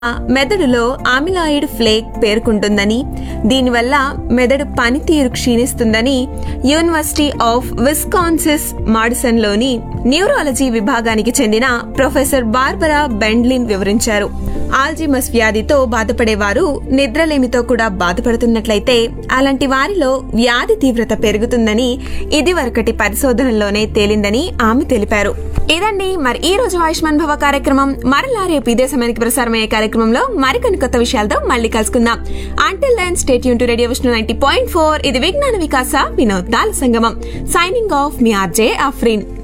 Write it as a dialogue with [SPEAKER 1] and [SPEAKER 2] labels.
[SPEAKER 1] మెదడులో ఆమిలాయిడ్ ఫ్లేక్ పేర్కొంటుందని దీనివల్ల మెదడు పనితీరు క్షీణిస్తుందని యూనివర్సిటీ ఆఫ్ విస్కాన్సిస్ మాడిసన్లోని న్యూరాలజీ విభాగానికి చెందిన ప్రొఫెసర్ బార్బరా బెండ్లిన్ వివరించారు ఆల్జిమస్ వ్యాధితో బాధపడేవారు నిద్రలేమితో కూడా బాధపడుతున్నట్లయితే అలాంటి వారిలో వ్యాధి తీవ్రత పెరుగుతుందని ఇదివరకటి పరిశోధనలోనే తేలిందని ఆమె తెలిపారు ఇదండి మరి ఈ రోజు ఆయుష్మాన్ భవ కార్యక్రమం మరలా రేపు ఇదే సమయానికి ప్రసారమయ్యే కార్యక్రమంలో మరికొన్ని కొత్త విషయాలతో మళ్ళీ కలుసుకుందాం అంటిల్ దెన్ స్టేట్ యూన్ to radio Vishnu ninety point four ఇది విజ్ఞాన వికాస వినోదాల సంగమం సైనింగ్ ఆఫ్ మీ ఆర్జే అఫ్రీన్